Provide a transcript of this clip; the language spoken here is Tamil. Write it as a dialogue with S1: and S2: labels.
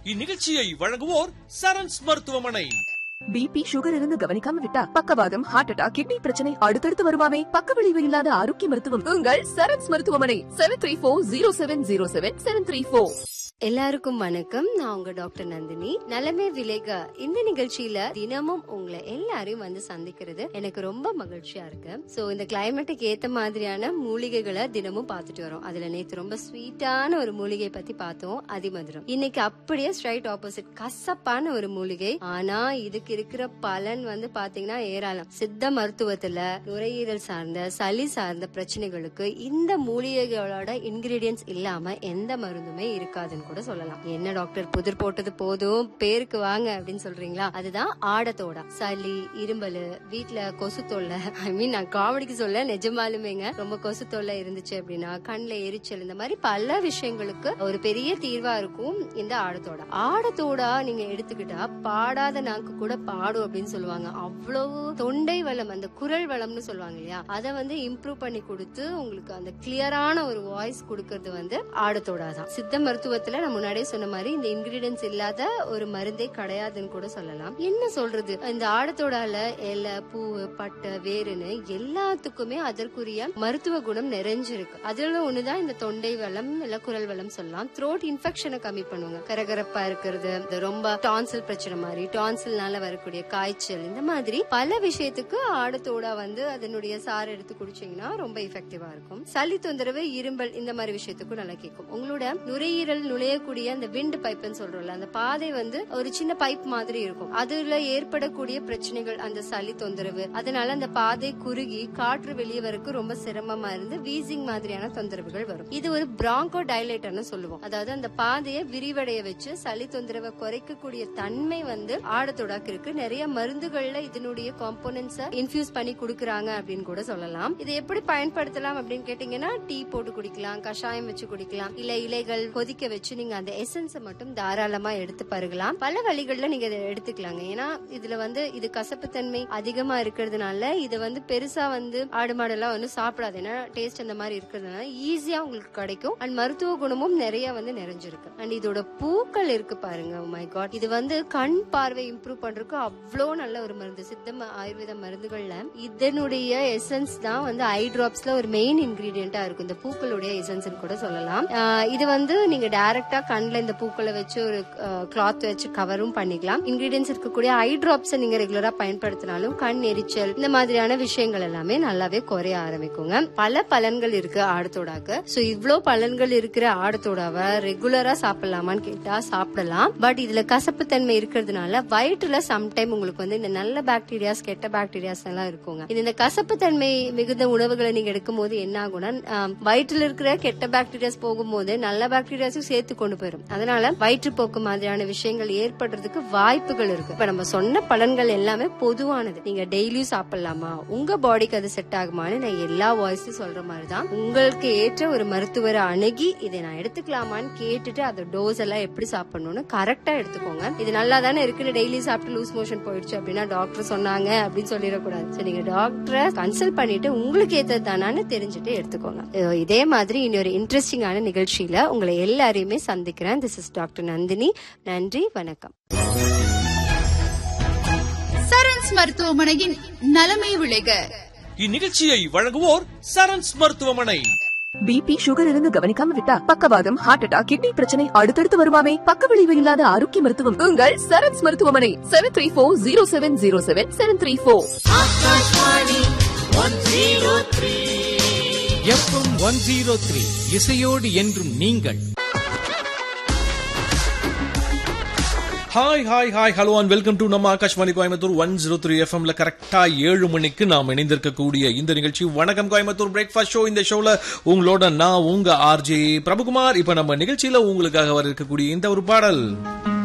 S1: இந்நிகழ்ச்சியை வழங்குவோர் சரண்ஸ் மருத்துவமனை
S2: பிபி சுகர் இருந்து கவனிக்காம விட்டா பக்கவாதம் ஹார்ட் அட்டாக் கிட்னி பிரச்சனை அடுத்தடுத்து வருமாமே பக்க விளைவு இல்லாத ஆரோக்கிய மருத்துவம் உங்கள் சரண்ஸ் மருத்துவமனை seven three four zero seven zero seven seven three four
S3: எல்லாருக்கும் வணக்கம் நான் உங்க டாக்டர் நந்தினி நலமே விலேக இந்த நிகழ்ச்சியில தினமும் உங்களை எல்லாரையும் வந்து சந்திக்கிறது எனக்கு ரொம்ப மகிழ்ச்சியா இருக்கு சோ இந்த கிளைமேட்டுக்கு ஏத்த மாதிரியான மூலிகைகளை தினமும் பார்த்துட்டு வரோம் அதுல நேத்து ரொம்ப ஸ்வீட்டான ஒரு மூலிகை பத்தி பார்த்தோம் அதிமதுரம் இன்னைக்கு அப்படியே ஸ்ட்ரைட் ஆப்போசிட் கசப்பான ஒரு மூலிகை ஆனா இதுக்கு இருக்கிற பலன் வந்து பாத்தீங்கன்னா ஏராளம் சித்த மருத்துவத்துல நுரையீரல் சார்ந்த சளி சார்ந்த பிரச்சனைகளுக்கு இந்த மூலிகைகளோட இன்கிரீடியன்ஸ் இல்லாம எந்த மருந்துமே இருக்காதுன்னு கூட சொல்லலாம் என்ன டாக்டர் புதிர் போட்டது போதும் பேருக்கு வாங்க அப்படின்னு சொல்றீங்களா அதுதான் ஆடத்தோட சளி இரும்பல் வீட்ல கொசு தொல்லை ஐ மீன் நான் காமெடிக்கு சொல்ல நிஜமாலுமேங்க ரொம்ப கொசு தொல்லை இருந்துச்சு அப்படின்னா கண்ணுல எரிச்சல் இந்த மாதிரி பல விஷயங்களுக்கு ஒரு பெரிய தீர்வா இருக்கும் இந்த ஆடத்தோட ஆடத்தோடா நீங்க எடுத்துக்கிட்டா பாடாத நாக்கு கூட பாடும் அப்படின்னு சொல்லுவாங்க அவ்வளவு தொண்டை வளம் அந்த குரல் வளம்னு சொல்லுவாங்க இல்லையா அதை வந்து இம்ப்ரூவ் பண்ணி கொடுத்து உங்களுக்கு அந்த கிளியரான ஒரு வாய்ஸ் கொடுக்கறது வந்து ஆடத்தோடா தான் சித்த மருத்துவத்துல நான் முன்னாடியே சொன்ன மாதிரி இந்த இன்கிரீடியன்ஸ் இல்லாத ஒரு மருந்தே கிடையாதுன்னு கூட சொல்லலாம் என்ன சொல்றது இந்த ஆடத்தோடால இலை பூ பட்டை வேறுன்னு எல்லாத்துக்குமே அதற்குரிய மருத்துவ குணம் நிறைஞ்சிருக்கு அதுல ஒண்ணுதான் இந்த தொண்டை வளம் இல்ல குரல் வளம் சொல்லலாம் த்ரோட் இன்ஃபெக்ஷனை கம்மி பண்ணுவாங்க கரகரப்பா இருக்கிறது இந்த ரொம்ப டான்சில் பிரச்சனை மாதிரி டான்சில்னால வரக்கூடிய காய்ச்சல் இந்த மாதிரி பல விஷயத்துக்கு ஆடத்தோடா வந்து அதனுடைய சாறு எடுத்து குடிச்சீங்கன்னா ரொம்ப எஃபெக்டிவா இருக்கும் சளி தொந்தரவு இரும்பல் இந்த மாதிரி விஷயத்துக்கும் நல்லா கேட்கும் உங்களோட நுரையீரல் நுழையக்கூடிய அந்த விண்டு பைப்னு சொல்றோம்ல அந்த பாதை வந்து ஒரு சின்ன பைப் மாதிரி இருக்கும் அதுல ஏற்படக்கூடிய பிரச்சனைகள் அந்த சளி தொந்தரவு அதனால அந்த பாதை குறுகி காற்று வெளியே வரக்கு ரொம்ப சிரமமா இருந்து வீசிங் மாதிரியான தொந்தரவுகள் வரும் இது ஒரு பிராங்கோ டைலேட்டர்னு சொல்லுவோம் அதாவது அந்த பாதையை விரிவடைய வச்சு சளி தொந்தரவை குறைக்கக்கூடிய தன்மை வந்து ஆடத்தோடாக்கு இருக்கு நிறைய மருந்துகள்ல இதனுடைய காம்போனன்ட்ஸ இன்ஃபியூஸ் பண்ணி கொடுக்கறாங்க அப்படின்னு கூட சொல்லலாம் இதை எப்படி பயன்படுத்தலாம் அப்படின்னு கேட்டீங்கன்னா டீ போட்டு குடிக்கலாம் கஷாயம் வச்சு குடிக்கலாம் இல்ல இலைகள் கொதிக்க வச்சு நீங்க அந்த எசன்ஸை மட்டும் தாராளமா எடுத்து பருகலாம் பல வழிகள்ல நீங்க இதை எடுத்துக்கலாங்க ஏன்னா இதுல வந்து இது கசப்புத்தன்மை அதிகமா இருக்கிறதுனால இது வந்து பெருசா வந்து ஆடு மாடெல்லாம் வந்து சாப்பிடாது ஏன்னா டேஸ்ட் அந்த மாதிரி இருக்கிறதுனால ஈஸியா உங்களுக்கு கிடைக்கும் அண்ட் மருத்துவ குணமும் நிறைய வந்து நிறைஞ்சிருக்கு அண்ட் இதோட பூக்கள் இருக்கு பாருங்க மை காட் இது வந்து கண் பார்வை இம்ப்ரூவ் பண்றதுக்கு அவ்வளோ நல்ல ஒரு மருந்து சித்த ம- ஆயுர்வேத மருந்துகள்ல இதனுடைய எசன்ஸ் தான் வந்து ஐ டிராப்ஸ்ல ஒரு மெயின் இன்கிரீடியண்டா இருக்கும் இந்த பூக்களுடைய எசன்ஸ் கூட சொல்லலாம் ஆஹ் இது வந்து நீங்க டைரக்டா கண்ணுல இந்த பூக்களை வச்சு ஒரு கிளாத் வச்சு கவரும் பண்ணிக்கலாம் இன்கிரீடியன்ஸ் இருக்கக்கூடிய ஐ டிராப்ஸ் நீங்க ரெகுலரா பயன்படுத்தினாலும் கண் எரிச்சல் இந்த மாதிரியான விஷயங்கள் எல்லாமே நல்லாவே குறைய ஆரம்பிக்குங்க பல பலன்கள் இருக்கு ஆடத்தோடாக்கு சோ இவ்ளோ பலன்கள் இருக்கிற ஆடத்தோடாவை ரெகுலரா சாப்பிடலாமான்னு கேட்டா சாப்பிடலாம் பட் இதுல கசப்பு தன்மை இருக்கிறதுனால வயிற்றுல சம்டைம் உங்களுக்கு வந்து இந்த நல்ல பாக்டீரியாஸ் கெட்ட பாக்டீரியாஸ் எல்லாம் இருக்குங்க இது இந்த கசப்பு தன்மை மிகுந்த உணவுகளை நீங்க எடுக்கும் போது என்ன ஆகும்னா ஆம், வயிற்றுல இருக்கிற கெட்ட பாக்டீரியாஸ் போகும்போது நல்ல பாக்டீரியாஸும் சேர்த்து கொண்டு போயிடும் அதனால வயிற்றுப்போக்கு மாதிரியான விஷயங்கள் ஏற்படுறதுக்கு வாய்ப்புகள் இருக்கு இப்ப நம்ம சொன்ன பலன்கள் எல்லாமே பொதுவானது நீங்க டெய்லியும் சாப்பிடலாமா உங்க பாடிக்கு அது செட் ஆகுமான்னு நான் எல்லா வாய்ஸும் சொல்ற மாதிரி தான் உங்களுக்கு ஏற்ற ஒரு மருத்துவரை அணுகி இதை நான் எடுத்துக்கலாமான்னு கேட்டுட்டு அந்த டோஸ் எல்லாம் எப்படி சாப்பிடணும்னு கரெக்டா எடுத்துக்கோங்க இது நல்லா தானே இருக்குன்னு டெய்லி சாப்பிட்டு லூஸ் மோஷன் போயிடுச்சு அப்படின்னா டாக்டர் சொன்னாங்க அப்படின்னு சொல்லிடக்கூடாது So, நீங்க டாக்டரை கன்சல்ட் பண்ணிட்டு உங்களுக்கு ஏத்தது தானான்னு தெரிஞ்சுட்டு எடுத்துக்கோங்க அஹ் இதே மாதிரி இனி ஒரு இன்ட்ரெஸ்டிங்கான நிகழ்ச்சியில உங்களை எல்லாரையுமே சந்திக்கிறேன் திஸ் இஸ் டாக்டர் நந்தினி நன்றி வணக்கம்
S4: சரண்ஸ் மருத்துவமனையின் நலமை விளைக
S1: இந்நிகழ்ச்சியை வழங்குவோர் சரண்ஸ் மருத்துவமனை
S2: பிபி சுகர் இருந்து கவனிக்காம விட்டா பக்கவாதம் ஹார்ட் அட்டாக் கிட்னி பிரச்சனை அடுத்தடுத்து வருமாமே பக்க விளைவு இல்லாத ஆரோக்கிய மருத்துவம் உங்கள் சரண்ஸ் மருத்துவமனை seven three four zero seven zero seven seven three four
S5: FM one zero three இசையோடு என்றும் நீங்கள்
S1: hi hi hi hello and welcome to நம்ம Akashvani Coimbatore one zero three எஃப்எம்ல கரெக்டா ஏழு மணிக்கு நாம் இணைந்திருக்கக்கூடிய இந்த நிகழ்ச்சி வணக்கம் கோயம்புத்தூர் பிரேக்ஃபாஸ்ட் ஷோ இந்த ஷோல உங்களோட நான் உங்க ஆர்ஜே பிரபுகுமார் இப்ப நம்ம நிகழ்ச்சியில உங்களுக்காக வர இருக்கக்கூடிய இந்த ஒரு பாடல்